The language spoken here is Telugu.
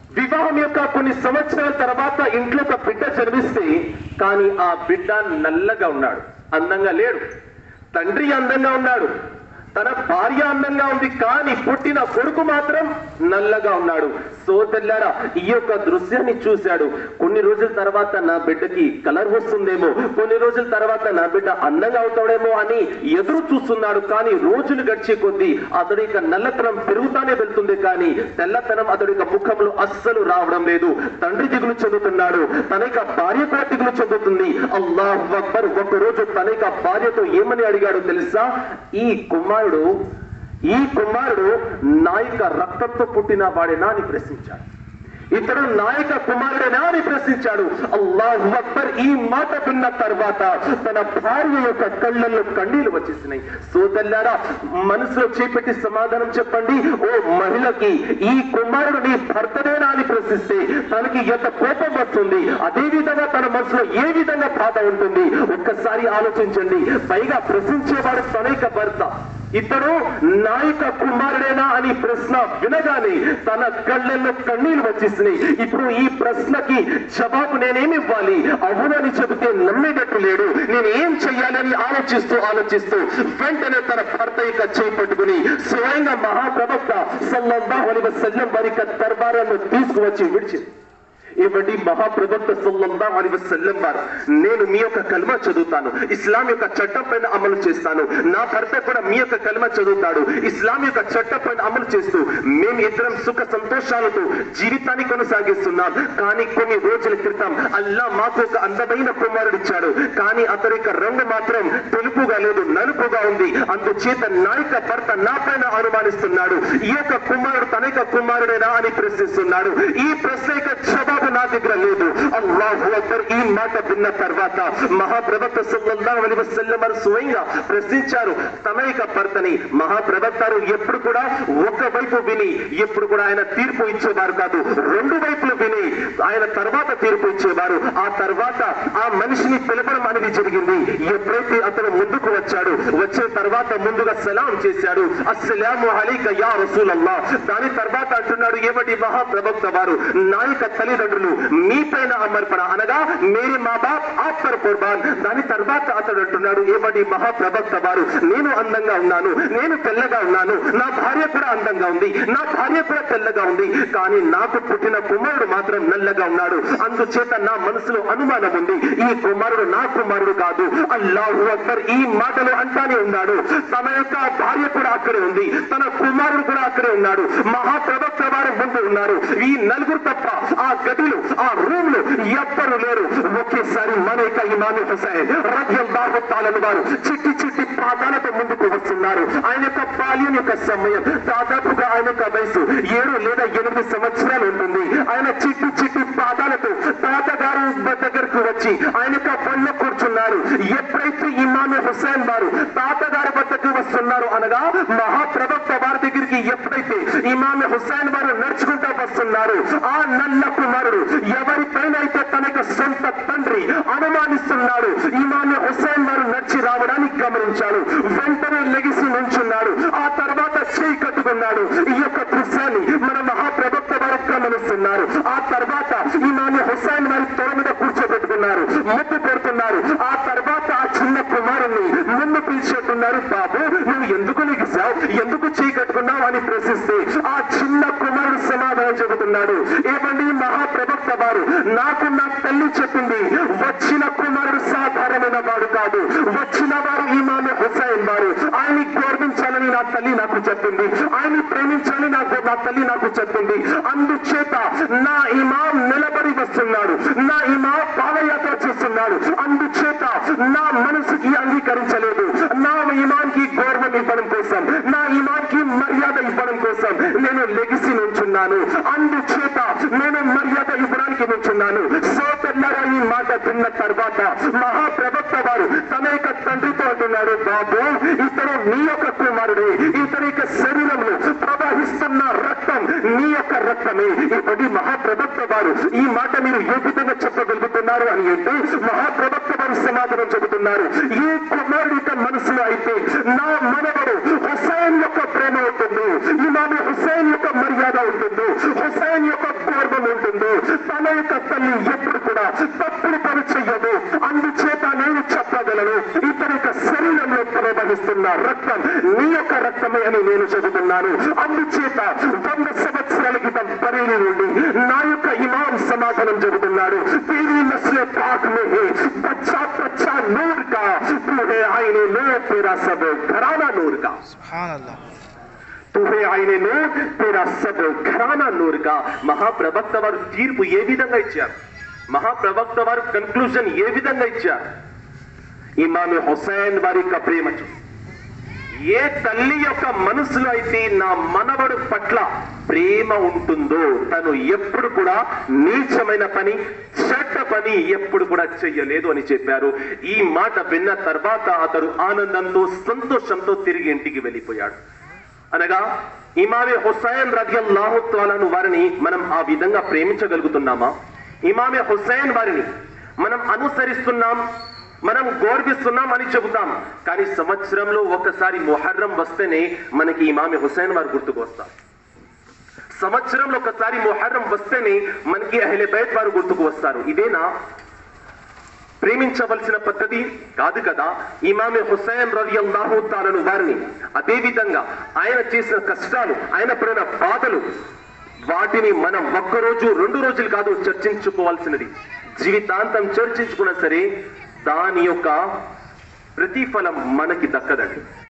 వివాహం యొక్క కొన్ని సంవత్సరాల తర్వాత ఇంట్లో ఒక బిడ్డ జన్మిస్తే కానీ ఆ బిడ్డ నల్లగా ఉన్నాడు అందంగా లేడు తండ్రి అందంగా ఉన్నాడు తన భార్య అందంగా ఉంది కానీ పుట్టిన కొడుకు మాత్రం నల్లగా ఉన్నాడు సోదల్లారా ఈ యొక్క దృశ్యాన్ని చూశాడు కొన్ని రోజుల తర్వాత నా బిడ్డకి కలర్ వస్తుందేమో కొన్ని రోజుల తర్వాత నా బిడ్డ అందంగా అవుతాడేమో అని ఎదురు చూస్తున్నాడు కానీ రోజులు గడిచే కొద్దీ అతడి యొక్క నల్లతనం పెరుగుతానే వెళ్తుంది కానీ తెల్లతనం అతడి యొక్క ముఖంలో అస్సలు రావడం లేదు తండ్రి దిగులు చెందుతున్నాడు తన యొక్క భార్య కూడా దిగులు చెందుతుంది అల్లాహ్ అక్బర్ ఒక రోజు తన యొక్క భార్యతో ఏమని అడిగాడు తెలుసా ఈ కుమారుడు ఈ కుమారుడు నా యొక్క రక్తంతో పుట్టిన వాడేనా అని ప్రశ్నించాడు ఇతడు నాయక కుమారుడేనా అని ప్రశ్నించాడు అల్లాహ్ అక్బర్ ఈ మాట విన్న తర్వాత తన భార్య యొక్క కళ్ళల్లో కన్నీళ్లు వచ్చేసినాయి సోదల్లారా మనసులో చేపెట్టి సమాధానం చెప్పండి ఓ మహిళకి ఈ కుమారుడు నీ భర్తనేనా అని ప్రశ్నిస్తే తనకి ఎంత కోపం వస్తుంది అదే విధంగా తన మనసులో ఏ విధంగా బాధ ఉంటుంది ఒక్కసారి ఆలోచించండి పైగా ప్రశ్నించేవాడు తన యొక్క భర్త ఇతడు నాయక కుమారుడేనా అని ప్రశ్న వినగానే తన కళ్ళల్లో కన్నీళ్లు వచ్చేసినాయి ఇప్పుడు ఈ ప్రశ్నకి జవాబు నేనేమి ఇవ్వాలి అవునని చెబితే నమ్మేటట్టు లేడు నేను ఏం చెయ్యాలని ఆలోచిస్తూ ఆలోచిస్తూ వెంటనే తన భర్త యొక్క చేయి పట్టుకుని స్వయంగా మహాప్రవక్త సల్లల్లాహు అలైహి వసల్లం వారి యొక్క దర్బారాన్ని తీసుకువచ్చి విడిచింది ఇవ్వండి మహాప్రవక్త సల్లల్లాహు అలైహి వసల్లం వారు నేను మీ యొక్క కల్మా చదువుతాను ఇస్లాం యొక్క చట్టం పైన అమలు చేస్తాను నా భర్త కూడా మీ యొక్క కల్మా చదువుతాడు ఇస్లాం యొక్క చట్టం పైన అమలు చేస్తూ మేము ఇద్దరం సుఖ సంతోషాలతో జీవితాన్ని కొనసాగిస్తున్నాం కానీ కొన్ని రోజుల క్రితం అల్లా మాకు ఒక అందమైన కుమారుడు ఇచ్చాడు కానీ అతని యొక్క రంగు మాత్రం తెలుపుగా లేదు నలుపుగా ఉంది అందుచేత నా యొక్క భర్త నా పైన అనుమానిస్తున్నాడు ఈ యొక్క కుమారుడు తన యొక్క కుమారుడేనా అని ప్రశ్నిస్తున్నాడు ఈ ప్రశ్న యొక్క జవాబు నా దగ్గర లేదు అల్లాహు అక్బర్ ఈ మాట విన్న తర్వాత మహాప్రవక్త సల్లల్లాహు అలైహి వసల్లం వారు స్వయంగా ప్రశ్నించారు తన యొక్క భర్తని మహాప్రవక్తారు ఎప్పుడు కూడా ఒక వైపు విని ఎప్పుడు కూడా ఆయన తీర్పు ఇచ్చేవారు కాదు రెండు వైపులు విని ఆయన తర్వాత తీర్పు ఇచ్చేవారు ఆ తర్వాత ఆ మనిషిని పిలపడం అనేది జరిగింది ఎప్పుడైతే అతను ముందుకు వచ్చాడు వచ్చిన తర్వాత ముందుగా సలాం చేశాడు అస్సలాము అలైక యా రసూలల్లా దాని తర్వాత అంటున్నాడు ఏమిటి మహాప్రవక్త వారు నా యొక్క తల్లిదండ్రులు మీ పైన అమర్పణ అనగా మేరీ మా బాప్ ఆప్ పర్ కుర్బాన్ దాని తర్వాత అతడు అంటున్నాడు ఏమిటి మహాప్రవక్త వారు నేను అందంగా ఉన్నాను నేను తెల్లగా ఉన్నాను నా భార్య కూడా అందంగా ఉంది నా భార్య కూడా తెల్లగా ఉంది కానీ నాకు పుట్టిన కుమారుడు మాత్రం నల్లగా ఉన్నాడు అందుచేత నా మనసులో అనుమానం ఉంది ఈ కుమారుడు నా కుమారుడు కాదు అల్లాహు అక్బర్ ఈ మాటలు అంటానే ఉన్నాడు తన యొక్క భార్య కూడా అక్కడే ఉంది తన కుమారుడు కూడా అక్కడే ఉన్నాడు మహాప్రవక్త వారు ముందు ఉన్నారు ఈ నలుగురు తప్ప ఆ గదిలో ఆ రూమ్ లో ఎవ్వరు లేరు ఒకేసారి మన యొక్క ఇమామి హుసైన్ రజల్లాహు తాలను వారు చిట్టి చిట్టి పాదాలతో ముందుకు వస్తున్నారు ఆయన యొక్క బాల్యం యొక్క సమయం దాదాపుగా ఆయన యొక్క వయసు ఏడు లేదా ఎనిమిది సంవత్సరాలు ఉంటుంది ఆయన చిట్టి చిట్టి పాదాలతో తాతగారు దగ్గరకు వచ్చి ఆయన యొక్క పళ్ళ కూర్చున్నారు ఎప్పుడైతే ఇమామి హుసైన్ వారు తాతగారి వద్దకు వస్తున్నారు అనగా మహాప్రవక్త వారి దగ్గరికి ఎప్పుడైతే ఇమామి హుసైన్ వారు నడుచుకుంటూ వస్తున్నారు ఆ నల్ల కుమారుడు ఎవరిపైన అయితే తన యొక్క సొంత తండ్రి అనుమానిస్తున్నాడు ఇమామి హుసైన్ వారు నడిచి రావడానికి గమనించాడు వెంటనే లెగిసి నుంచున్నాడు ఆ తర్వాత చేయి కట్టుకున్నాడు ఈ యొక్క దృశ్యాన్ని మన మహాప్రవక్త వారు గమనిస్తున్నారు ఆ తర్వాత ఇమామి హుసైన్ వారి తొడ మీద కూర్చోబెట్టుకున్నారు ముద్దు పెడుతున్నారు ఆ తర్వాత ఆ చిన్న కుమారుణ్ణి ముందు పిలిచేట్టున్నారు బాబు నువ్వు ఎందుకు లెగిసావు ఎందుకు చేయి కట్టుకున్నావు అని ప్రశ్నిస్తే ఆ చిన్న కుమారుడు సమాధానం చెబుతున్నాడు ఏమండి మహాప్రవక్త వారు నాకు నా తల్లి చెప్పింది వచ్చిన కుమారుడు సాధారణమైన వాడు కాదు వచ్చిన వారు ఇమామి హుసైన్ వారు ఆయన్ని గౌరవించాలని నా తల్లి నాకు చెప్పింది ఆయన్ని ప్రేమించాలని నాకు నా తల్లి నాకు చెప్పింది అందుచేత నా ఇమాం నిలబడి వస్తున్నాడు నా ఇమాం పాదయాత్ర చేస్తున్నాడు అందుచేత నా మనసుకి అంగీకరించలేదు నా ఇమాన్కి గౌరవం ఇవ్వడం కోసం నా ఇమాన్కి మర్యాద ఇవ్వడం కోసం నేను లెగిసి నుంచున్నాను అందుచేత నేను మర్యాద ఇవ్వడానికి నుంచున్నాను సోదరులారా ఈ మాట విన్న తర్వాత మహాప్రవక్త వారు తన యొక్క తండ్రితో అంటున్నాడు బాబు ఇతడు నీ యొక్క కుమారుడే ఇతని యొక్క శరీరంలో ప్రవహిస్తున్న రక్తం నీ యొక్క రక్తమే ఇప్పటి మహాప్రవక్త వారు ఈ మాట మీరు ఏ విధంగా చెప్పగలుగుతున్నారు అని అంటే మహాప్రవక్త వారు సమాధానం చెబుతున్నారు ఈ కుమారుడి యొక్క మనసులో అయితే నా మనవడు హుసైన్ యొక్క ప్రేమ ఉంటుంది ఇమామి హుసైన్ యొక్క మర్యాద ఉంటుంది హుసైన్ యొక్క గౌరవం నేను చెబుతున్నాను అందుచేత వంద సంవత్సరాల క్రితం బరేలి నుండి నా యొక్క ఇమాం సమాధానం చెబుతున్నాడు तेरी नस्ल पाक में है बच्चा बच्चा नूर का तू है आईने नूर तेरा सब घराना नूर का సుహాన్ అల్లా तू है आईने नूर तेरा सब घराना नूर का మహాప్రవక్త వారు తీర్పు ఏ విధంగా ఇచ్చారు మహాప్రవక్త వారు కన్క్లూజన్ ఏ విధంగా ఇచ్చారు ఇమామి హుసైన్ వారి యొక్క ప్రేమ చూసి ఏ తల్లి యొక్క మనసులో అయితే నా మనవడు పట్ల ప్రేమ ఉంటుందో తను ఎప్పుడు కూడా నీచమైన పని చెడ్డ పని ఎప్పుడు కూడా చెయ్యలేదు అని చెప్పారు ఈ మాట విన్న తర్వాత అతడు ఆనందంతో సంతోషంతో తిరిగి ఇంటికి వెళ్ళిపోయాడు అనగా ఇమామే హుసైన్ రదియల్లాహు తాలను వారిని మనం ఆ విధంగా ప్రేమించగలుగుతున్నామా ఇమామే హుసైన్ వారిని మనం అనుసరిస్తున్నాం మనం గౌరవిస్తున్నాం అని చెబుతాం కానీ సంవత్సరంలో ఒకసారి మొహర్రం వస్తేనే మనకి ఇమామి హుసైన్ వారు గుర్తుకు వస్తారు సంవత్సరంలో ఒకసారి మొహర్రం వస్తేనే మనకి అహ్లే బైత్ వారు గుర్తుకు వస్తారు ఇదేనా ప్రేమించవలసిన పద్ధతి కాదు కదా ఇమామి హుసైన్ రలియల్లాహు తాలను వారిని అదే విధంగా ఆయన చేసిన కష్టాలు ఆయన పడిన బాధలు వాటిని మనం ఒక్కరోజు రెండు రోజులు కాదు చర్చించుకోవాల్సినది జీవితాంతం చర్చించుకున్నా సరే దాని యొక్క ప్రతిఫలం మనకి దక్కదండి